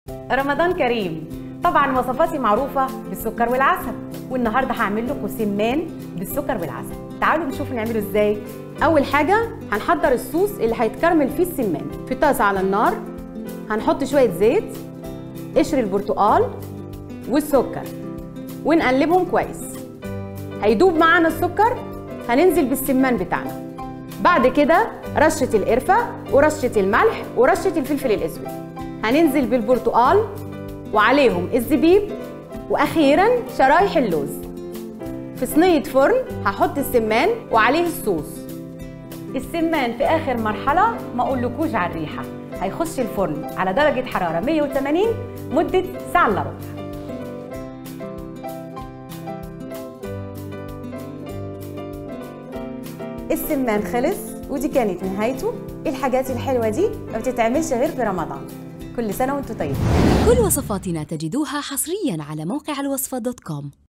رمضان كريم طبعا وصفاتي معروفة بالسكر والعسل والنهاردة هعمل لكم سمان بالسكر والعسل تعالوا نشوف نعمله ازاي أول حاجة هنحضر الصوص اللي هيتكرمل فيه السمان في طاسة على النار هنحط شوية زيت قشر البرتقال والسكر ونقلبهم كويس هيدوب معانا السكر هننزل بالسمان بتاعنا بعد كده رشة القرفة ورشة الملح ورشة الفلفل الأسود هننزل بالبرتقال وعليهم الزبيب وأخيرا شرايح اللوز في صينية فرن هحط السمان وعليه الصوص السمان في آخر مرحلة ما أقولكوش على الريحة هيخش الفرن على درجة حرارة 180 مدة ساعة إلا ربع السمان خلص ودي كانت نهايته الحاجات الحلوة دي ما بتتعملش غير في رمضان كل سنة وانتم طيبين كل وصفاتنا تجدوها حصريا على موقع الوصفة دوت كوم